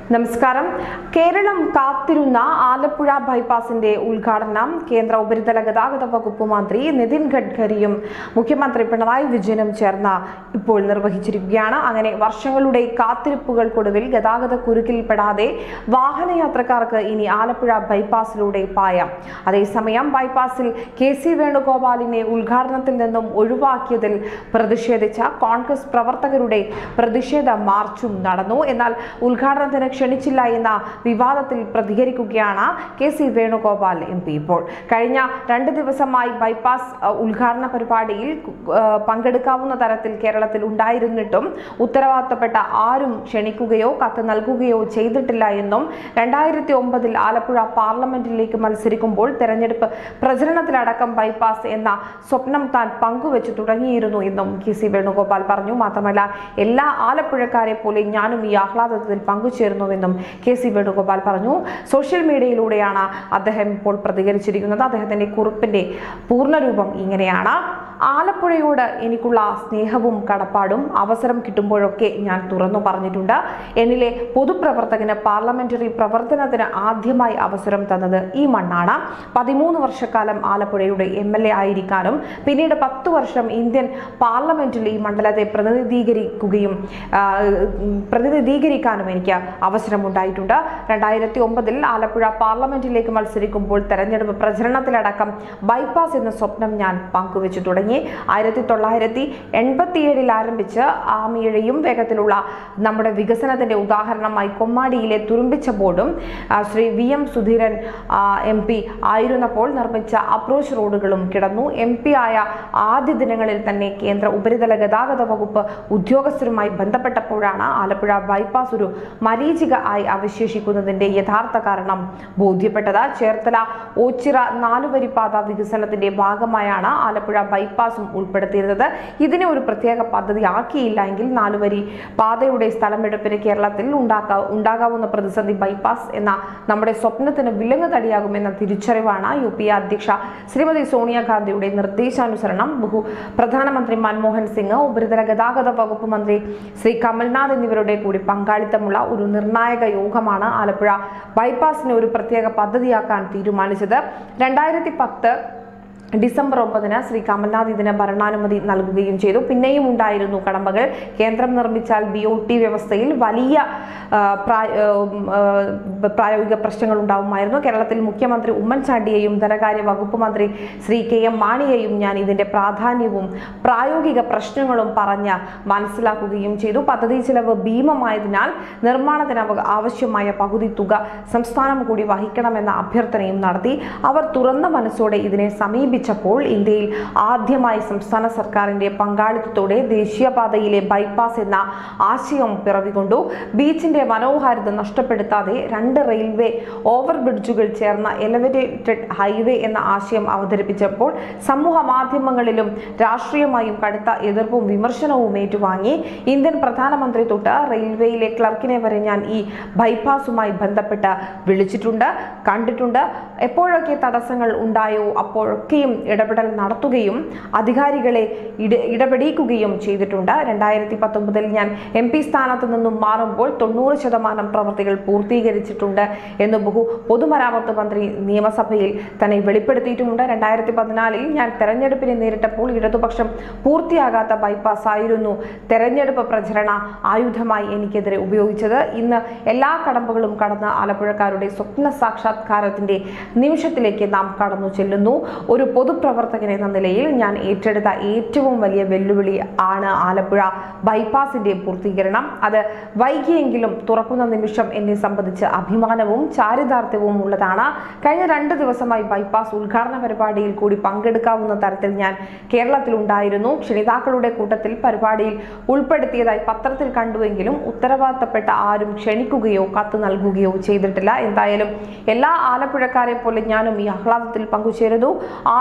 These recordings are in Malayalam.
നമസ്കാരം കേരളം കാത്തിരുന്ന ആലപ്പുഴ ബൈപ്പാസിന്റെ ഉദ്ഘാടനം കേന്ദ്ര ഉപരിതല ഗതാഗത വകുപ്പ് മന്ത്രി നിതിൻ ഗഡ്കരിയും മുഖ്യമന്ത്രി പിണറായി വിജയനും ചേർന്ന് ഇപ്പോൾ നിർവഹിച്ചിരിക്കുകയാണ് അങ്ങനെ വർഷങ്ങളുടെ കാത്തിരിപ്പുകൾക്കൊടുവിൽ ഗതാഗത കുരുക്കിൽപ്പെടാതെ വാഹനയാത്രക്കാർക്ക് ഇനി ആലപ്പുഴ ബൈപ്പാസിലൂടെ പായാം അതേസമയം ബൈപ്പാസിൽ കെ സി വേണുഗോപാലിനെ ഉദ്ഘാടനത്തിൽ നിന്നും ഒഴിവാക്കിയതിൽ പ്രതിഷേധിച്ച കോൺഗ്രസ് പ്രവർത്തകരുടെ പ്രതിഷേധ മാർച്ചും നടന്നു എന്നാൽ ഉദ്ഘാടനത്തിന് ക്ഷണിച്ചില്ല എന്ന വിവാദത്തിൽ പ്രതികരിക്കുകയാണ് K C Venugopal M P ഇപ്പോൾ കഴിഞ്ഞ രണ്ട് ദിവസമായി ബൈപ്പാസ് അഹ്, ഉദ്ഘാടന പരിപാടിയിൽ അഹ്, പങ്കെടുക്കാവുന്ന തരത്തിൽ കേരളത്തിൽ ഉണ്ടായിരുന്നിട്ടും ഉത്തരവാദിത്തപ്പെട്ട ആരും ക്ഷണിക്കുകയോ കത്ത് നൽകുകയോ ചെയ്തിട്ടില്ല എന്നും രണ്ടായിരത്തി ഒമ്പതിൽ ആലപ്പുഴ പാർലമെന്റിലേക്ക് മത്സരിക്കുമ്പോൾ തെരഞ്ഞെടുപ്പ് പ്രചരണത്തിലടക്കം ബൈപ്പാസ് എന്ന സ്വപ്നം താൻ പങ്കുവച്ചു തുടങ്ങിയിരുന്നു എന്നും കെ സി വേണുഗോപാൽ പറഞ്ഞു മാത്രമല്ല എല്ലാ ആലപ്പുഴക്കാരെ പോലെ ഞാനും ഈ ആഹ്ലാദത്തിൽ പങ്കുചേരുന്നുവെന്നും കെ സി വേണുഗോപാൽ പറഞ്ഞു സോഷ്യൽ മീഡിയയിലൂടെയാണ് അദ്ദേഹം ഇപ്പോൾ പ്രതികരിച്ചിരിക്കുന്നത് അദ്ദേഹത്തിന്റെ കുറിപ്പിന്റെ പൂർണ്ണരൂപം ഇങ്ങനെയാണ് ആലപ്പുഴയോട് എനിക്കുള്ള സ്നേഹവും കടപ്പാടും അവസരം കിട്ടുമ്പോഴൊക്കെ ഞാൻ തുറന്നു പറഞ്ഞിട്ടുണ്ട് എന്നിലെ പൊതുപ്രവർത്തകന് പാർലമെന്ററി പ്രവർത്തനത്തിന് ആദ്യമായി അവസരം തന്നത് ഈ മണ്ണാണ് പതിമൂന്ന് വർഷക്കാലം ആലപ്പുഴയുടെ എം എൽ എ ആയിരിക്കാനും പിന്നീട് പത്ത് വർഷം ഇന്ത്യൻ പാർലമെന്റിൽ ഈ മണ്ഡലത്തെ പ്രതിനിധീകരിക്കുകയും ആ, ഉം, പ്രതിനിധീകരിക്കാനും എനിക്ക് അവസരമുണ്ടായിട്ടുണ്ട് രണ്ടായിരത്തി ഒമ്പതിൽ ആലപ്പുഴ പാർലമെന്റിലേക്ക് മത്സരിക്കുമ്പോൾ തെരഞ്ഞെടുപ്പ് പ്രചരണത്തിലടക്കം ബൈപ്പാസ് എന്ന സ്വപ്നം ഞാൻ പങ്കുവച്ചു തുടങ്ങി ആയിരത്തി തൊള്ളായിരത്തി എൺപത്തിയേഴിൽ ആരംഭിച്ച് ആമിഴയും വേഗത്തിലുള്ള നമ്മുടെ വികസനത്തിന്റെ ഉദാഹരണമായി കൊമ്മാടിയിലെ തുരുമ്പിച്ച ബോർഡും ആ, Shri V M Sudheeran M P ആയിരുന്നപ്പോൾ നിർമ്മിച്ച അപ്രോച്ച് റോഡുകളും കിടന്നു എം പി ആയ ആദ്യ ദിനങ്ങളിൽ തന്നെ കേന്ദ്ര ഉപരിതല ഗതാഗത വകുപ്പ് ഉദ്യോഗസ്ഥരുമായി ബന്ധപ്പെട്ടപ്പോഴാണ് ആലപ്പുഴ ബൈപ്പാസ് ഒരു മരീചിക ആയി അവശേഷിക്കുന്നതിന്റെ യഥാർത്ഥ കാരണം ബോധ്യപ്പെട്ടത് ചേർത്തല ഓച്ചിറ നാലുവരിപ്പാത വികസനത്തിന്റെ ഭാഗമായാണ് ആലപ്പുഴ ബൈപ്പാസും ഉൾപ്പെടുത്തിയിരുന്നത് ഇതിനെ ഒരു പ്രത്യേക പദ്ധതി ആക്കിയില്ല എങ്കിൽ നാലുവരി പാതയുടെ സ്ഥലമെടുപ്പിന് കേരളത്തിൽ ഉണ്ടാക്കാ ഉണ്ടാകാവുന്ന പ്രതിസന്ധി ബൈപ്പാസ് എന്ന നമ്മുടെ സ്വപ്നത്തിന് വിലങ്ങ് തടിയാകുമെന്ന തിരിച്ചറിവാണ് യു പി എ അധ്യക്ഷ ശ്രീമതി സോണിയാഗാന്ധിയുടെ നിർദ്ദേശാനുസരണം ബഹു പ്രധാനമന്ത്രി മൻമോഹൻ സിംഗ് ഉപരിതല ഗതാഗത വകുപ്പ് മന്ത്രി ശ്രീ കമൽനാഥ് എന്നിവരുടെ കൂടി പങ്കാളിത്തമുള്ള ഒരു നിർണായക യോഗമാണ് ആലപ്പുഴ ബൈപ്പാസിനെ ഒരു പ്രത്യേക പദ്ധതിയാക്കാൻ തീരുമാനിച്ചത് രണ്ടായിരത്തി പത്ത് ഡിസംബർ ഒമ്പതിന് ശ്രീ കമൽനാഥ് ഇതിന് ഭരണാനുമതി നൽകുകയും ചെയ്തു പിന്നെയും ഉണ്ടായിരുന്നു കടമ്പകൾ കേന്ദ്രം നിർമ്മിച്ചാൽ ബി ഒ ടി വ്യവസ്ഥയിൽ വലിയ ആ, പ്രാ- ആ, ഉം, ആ, പ്രായോഗിക പ്രശ്നങ്ങൾ ഉണ്ടാവുമായിരുന്നു കേരളത്തിൽ മുഖ്യമന്ത്രി ഉമ്മൻചാണ്ടിയെയും ധനകാര്യ വകുപ്പ് മന്ത്രി ശ്രീ കെ എം മാണിയെയും ഞാൻ ഇതിന്റെ പ്രാധാന്യവും പ്രായോഗിക പ്രശ്നങ്ങളും പറഞ്ഞ് മനസ്സിലാക്കുകയും ചെയ്തു പദ്ധതി ചിലവ് ഭീമമായതിനാൽ നിർമ്മാണത്തിന് അവ- ആവശ്യമായ പകുതി തുക സംസ്ഥാനം കൂടി വഹിക്കണമെന്ന അഭ്യർത്ഥനയും നടത്തി അവർ തുറന്ന മനസ്സോടെ ഇതിനെ സമീപിച്ചപ്പോൾ ഇന്ത്യയിൽ ആദ്യമായി സംസ്ഥാന സർക്കാരിന്റെ പങ്കാളിത്തത്തോടെ ദേശീയപാതയിലെ ബൈപ്പാസ് എന്ന ആശയം പിറവികൊണ്ടു ബീച്ചിന്റെ മനോഹാരിത നഷ്ടപ്പെടുത്താതെ രണ്ട് റെയിൽവേ ഓവർ ബ്രിഡ്ജുകൾ ചേർന്ന എലവേറ്റഡ് ഹൈവേ എന്ന ആശയം അവതരിപ്പിച്ചപ്പോൾ സമൂഹ മാധ്യമങ്ങളിലും രാഷ്ട്രീയമായും കടുത്ത എതിർപ്പും വിമർശനവും ഏറ്റുവാങ്ങി ഇന്ത്യൻ പ്രധാനമന്ത്രി തൊട്ട് റെയിൽവേയിലെ ക്ലർക്കിനെ വരെ ഞാൻ ഈ ബൈപ്പാസുമായി ബന്ധപ്പെട്ട് വിളിച്ചിട്ടുണ്ട് കണ്ടിട്ടുണ്ട് എപ്പോഴൊക്കെ തടസ്സങ്ങൾ ഉണ്ടായോ അപ്പോഴൊക്കെയും ഇടപെടൽ നടത്തുകയും അധികാരികളെ ഇട ഇടപെടിക്കുകയും ചെയ്തിട്ടുണ്ട് രണ്ടായിരത്തി പത്തൊമ്പതിൽ ഞാൻ എം പി സ്ഥാനത്ത് നിന്നും മാറുമ്പോൾ തൊണ്ണൂറ് ശതമാനം പ്രവർത്തികൾ പൂർത്തീകരിച്ചിട്ടുണ്ട് എന്ന് ബഹു പൊതുമരാമത്ത് മന്ത്രി നിയമസഭയിൽ തന്നെ വെളിപ്പെടുത്തിയിട്ടുമുണ്ട് രണ്ടായിരത്തി പതിനാലിൽ ഞാൻ തെരഞ്ഞെടുപ്പിനെ നേരിട്ടപ്പോൾ ഇടതുപക്ഷം പൂർത്തിയാകാത്ത ബൈപ്പാസ് ആയിരുന്നു തെരഞ്ഞെടുപ്പ് പ്രചരണ ആയുധമായി എനിക്കെതിരെ ഉപയോഗിച്ചത് ഇന്ന് എല്ലാ കടമ്പകളും കടന്ന് ആലപ്പുഴക്കാരുടെ സ്വപ്ന സാക്ഷാത്കാരത്തിന്റെ നിമിഷത്തിലേക്ക് നാം കടന്നു ചെല്ലുന്നു ഒരു പൊതുപ്രവർത്തകൻ എന്ന നിലയിൽ ഞാൻ ഏറ്റെടുത്ത ഏറ്റവും വലിയ വെല്ലുവിളി ആണ് ആലപ്പുഴ ബൈപ്പാസിന്റെ പൂർത്തീകരണം അത് വൈകിയെങ്കിലും തുറക്കുന്ന നിമിഷം എന്നെ സംബന്ധിച്ച് അഭിമാനവും ചാരിതാർത്ഥ്യവും ഉള്ളതാണ് കഴിഞ്ഞ രണ്ട് ദിവസമായി ബൈപ്പാസ് ഉദ്ഘാടന പരിപാടിയിൽ കൂടി പങ്കെടുക്കാവുന്ന തരത്തിൽ ഞാൻ കേരളത്തിലുണ്ടായിരുന്നു ക്ഷണിതാക്കളുടെ കൂട്ടത്തിൽ പരിപാടിയിൽ ഉൾപ്പെടുത്തിയതായി പത്രത്തിൽ കണ്ടുവെങ്കിലും ഉത്തരവാദിത്തപ്പെട്ട ആരും ക്ഷണിക്കുകയോ കത്ത് നൽകുകയോ ചെയ്തിട്ടില്ല എന്തായാലും എല്ലാ ആലപ്പുഴക്കാരെ പോലെ ഞാനും ഈ ആഹ്ലാദത്തിൽ പങ്കുചേരുന്നു ആർ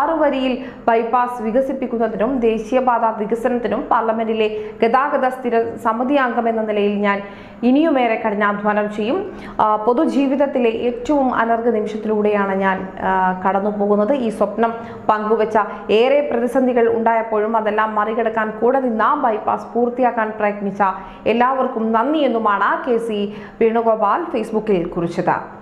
ആറുവരിയിൽ ബൈപ്പാസ് വികസിപ്പിക്കുന്നതിനും ദേശീയപാത വികസനത്തിനും പാർലമെന്റിലെ ഗതാഗത സ്ഥിര സമിതി അംഗമെന്ന നിലയിൽ ഞാൻ ഇനിയുമേറെ കഠിനാധ്വാനം ചെയ്യും ആ, പൊതുജീവിതത്തിലെ ഏറ്റവും അനർഘ നിമിഷത്തിലൂടെയാണ് ഞാൻ ആ, കടന്നു പോകുന്നത് ഈ സ്വപ്നം പങ്കുവച്ച ഏറെ പ്രതിസന്ധികൾ ഉണ്ടായപ്പോഴും അതെല്ലാം മറികടക്കാൻ കൂടെ നിന്ന ബൈപ്പാസ് പൂർത്തിയാക്കാൻ പ്രയത്നിച്ച എല്ലാവർക്കും നന്ദി എന്നുമാണ് കെ സി വേണുഗോപാൽ ഫേസ്ബുക്കിൽ കുറിച്ചത്